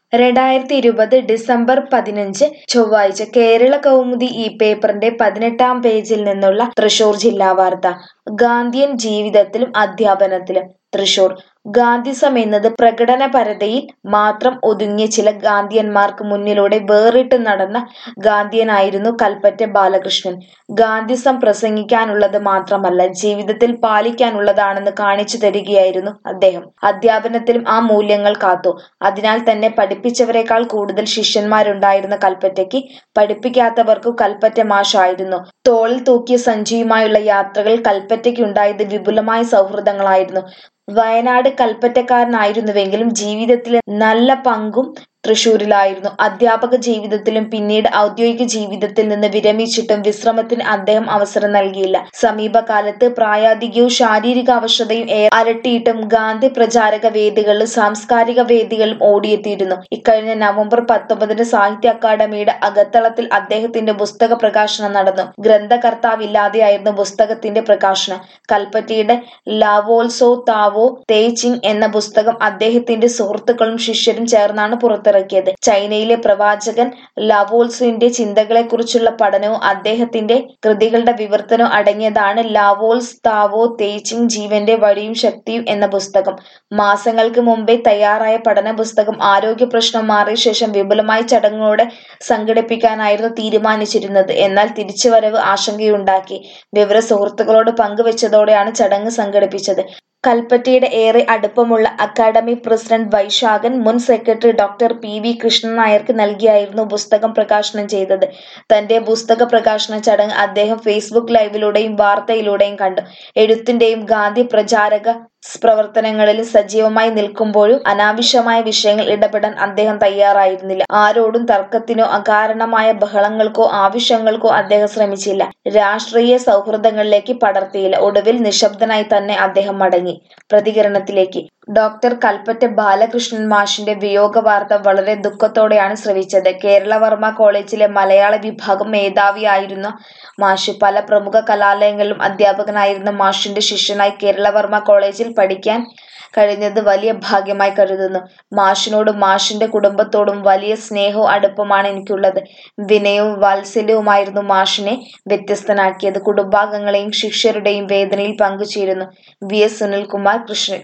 രണ്ടായിരത്തി ഇരുപത് ഡിസംബർ പതിനഞ്ച് ചൊവ്വാഴ്ച കേരള കൗമുദി ഈ പേപ്പറിന്റെ പതിനെട്ടാം പേജിൽ നിന്നുള്ള തൃശൂർ ജില്ലാ വാർത്ത ഗാന്ധിയൻ ജീവിതത്തിലും അധ്യാപനത്തിലും തൃശൂർ ഗാന്ധിസം എന്നത് പ്രകടനപരതയിൽ മാത്രം ഒതുങ്ങിയ ചില ഗാന്ധിയന്മാർക്ക് മുന്നിലൂടെ വേറിട്ട് നടന്ന ഗാന്ധിയനായിരുന്നു കൽപ്പറ്റ ബാലകൃഷ്ണൻ ഗാന്ധിസം പ്രസംഗിക്കാനുള്ളത് മാത്രമല്ല ജീവിതത്തിൽ പാലിക്കാനുള്ളതാണെന്ന് കാണിച്ചു തരികയായിരുന്നു അദ്ദേഹം അധ്യാപനത്തിലും ആ മൂല്യങ്ങൾ കാത്തു അതിനാൽ തന്നെ പഠിപ്പിച്ചവരെക്കാൾ കൂടുതൽ ശിഷ്യന്മാരുണ്ടായിരുന്ന കൽപ്പറ്റയ്ക്ക് പഠിപ്പിക്കാത്തവർക്കു കൽപ്പറ്റ മാഷായിരുന്നു തോളിൽ തൂക്കിയ സഞ്ചിയുമായുള്ള യാത്രകൾ കൽപ്പറ്റയ്ക്കുണ്ടായത് വിപുലമായ സൗഹൃദങ്ങളായിരുന്നു വയനാട് കൽപ്പറ്റക്കാരനായിരുന്നുവെങ്കിലും ജീവിതത്തിലെ നല്ല പങ്കും തൃശൂരിലായിരുന്നു അധ്യാപക ജീവിതത്തിലും പിന്നീട് ഔദ്യോഗിക ജീവിതത്തിൽ നിന്ന് വിരമിച്ചിട്ടും വിശ്രമത്തിന് അദ്ദേഹം അവസരം നൽകിയില്ല സമീപകാലത്ത് പ്രായാധികവും ശാരീരിക അവശതയും ഏറെ അലട്ടിയിട്ടും ഗാന്ധി പ്രചാരക വേദികളിലും സാംസ്കാരിക വേദികളിലും ഓടിയെത്തിയിരുന്നു ഇക്കഴിഞ്ഞ നവംബർ പത്തൊമ്പതിന് സാഹിത്യ അക്കാദമിയുടെ അകത്തളത്തിൽ അദ്ദേഹത്തിന്റെ പുസ്തക പ്രകാശനം നടന്നു ഗ്രന്ഥകർത്താവില്ലാതെയായിരുന്നു പുസ്തകത്തിന്റെ പ്രകാശനം കൽപ്പറ്റയുടെ ലാവോൽസോ താവോ തേച്ചിങ് എന്ന പുസ്തകം അദ്ദേഹത്തിന്റെ സുഹൃത്തുക്കളും ശിഷ്യരും ചേർന്നാണ് പുറത്തിറക്കിയത് ചൈനയിലെ പ്രവാചകൻ ലാവോൾസിന്റെ ചിന്തകളെക്കുറിച്ചുള്ള പഠനവും അദ്ദേഹത്തിന്റെ കൃതികളുടെ വിവർത്തനവും അടങ്ങിയതാണ് ലാവോൾസ് താവോ തേച്ചിങ് ജീവന്റെ വഴിയും ശക്തിയും എന്ന പുസ്തകം മാസങ്ങൾക്ക് മുമ്പേ തയ്യാറായ പഠന പുസ്തകം ആരോഗ്യ പ്രശ്നം മാറിയ ശേഷം വിപുലമായ ചടങ്ങുകളോടെ സംഘടിപ്പിക്കാനായിരുന്നു തീരുമാനിച്ചിരുന്നത് എന്നാൽ തിരിച്ചുവരവ് ആശങ്കയുണ്ടാക്കി വിവര സുഹൃത്തുക്കളോട് പങ്കുവച്ചതോടെയാണ് ചടങ്ങ് സംഘടിപ്പിച്ചത് കൽപ്പറ്റയുടെ ഏറെ അടുപ്പമുള്ള അക്കാദമി പ്രസിഡന്റ് വൈശാഖൻ മുൻ secretary doctor P V Krishnan നായർക്ക് നൽകിയായിരുന്നു പുസ്തകം പ്രകാശനം ചെയ്തത് തന്റെ പുസ്തക പ്രകാശന ചടങ്ങ് അദ്ദേഹം ഫേസ്ബുക്ക് ലൈവിലൂടെയും വാർത്തയിലൂടെയും കണ്ടു എഴുത്തിന്റെയും ഗാന്ധി പ്രചാരക പ്രവർത്തനങ്ങളിൽ സജീവമായി നിൽക്കുമ്പോഴും അനാവശ്യമായ വിഷയങ്ങൾ ഇടപെടാൻ അദ്ദേഹം തയ്യാറായിരുന്നില്ല ആരോടും തർക്കത്തിനോ അകാരണമായ ബഹളങ്ങൾക്കോ ആവശ്യങ്ങൾക്കോ അദ്ദേഹം ശ്രമിച്ചില്ല രാഷ്ട്രീയ സൗഹൃദങ്ങളിലേക്ക് പടർത്തിയില്ല ഒടുവിൽ നിശബ്ദനായി തന്നെ അദ്ദേഹം മടങ്ങി പ്രതികരണത്തിലേക്ക് ഡോക്ടർ കൽപ്പറ്റ ബാലകൃഷ്ണൻ മാഷിന്റെ വിയോഗ വാർത്ത വളരെ ദുഃഖത്തോടെയാണ് ശ്രവിച്ചത് കേരളവർമ്മ കോളേജിലെ മലയാള വിഭാഗം മേധാവിയായിരുന്ന മാഷ് പല പ്രമുഖ കലാലയങ്ങളിലും അധ്യാപകനായിരുന്ന മാഷിന്റെ ശിഷ്യനായി കേരളവർമ്മ കോളേജിൽ പഠിക്കാൻ കഴിഞ്ഞത് വലിയ ഭാഗ്യമായി കരുതുന്നു മാഷിനോടും മാഷിന്റെ കുടുംബത്തോടും വലിയ സ്നേഹവും അടുപ്പമാണ് എനിക്കുള്ളത് വിനയവും വാത്സല്യവുമായിരുന്നു മാഷിനെ വ്യത്യസ്തനാക്കിയത് കുടുംബാംഗങ്ങളെയും ശിഷ്യരുടെയും വേദനയിൽ പങ്കുചേരുന്നു V S Sunilkumar Krishnan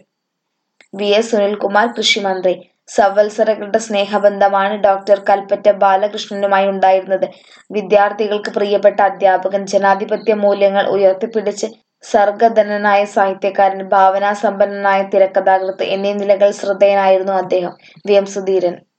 V S Sunilkumar കൃഷിമന്ത്രി സവത്സരങ്ങളുടെ സ്നേഹബന്ധമാണ് ഡോക്ടർ കൽപ്പറ്റ ബാലകൃഷ്ണനുമായി ഉണ്ടായിരുന്നത് വിദ്യാർത്ഥികൾക്ക് പ്രിയപ്പെട്ട അധ്യാപകൻ ജനാധിപത്യ മൂല്യങ്ങൾ ഉയർത്തിപ്പിടിച്ച് സർഗധനനായ സാഹിത്യകാരൻ ഭാവനാസമ്പന്നനായ തിരക്കഥാകൃത്ത് എന്നീ നിലകൾ ശ്രദ്ധേയനായിരുന്നു അദ്ദേഹം വി എം സുധീരൻ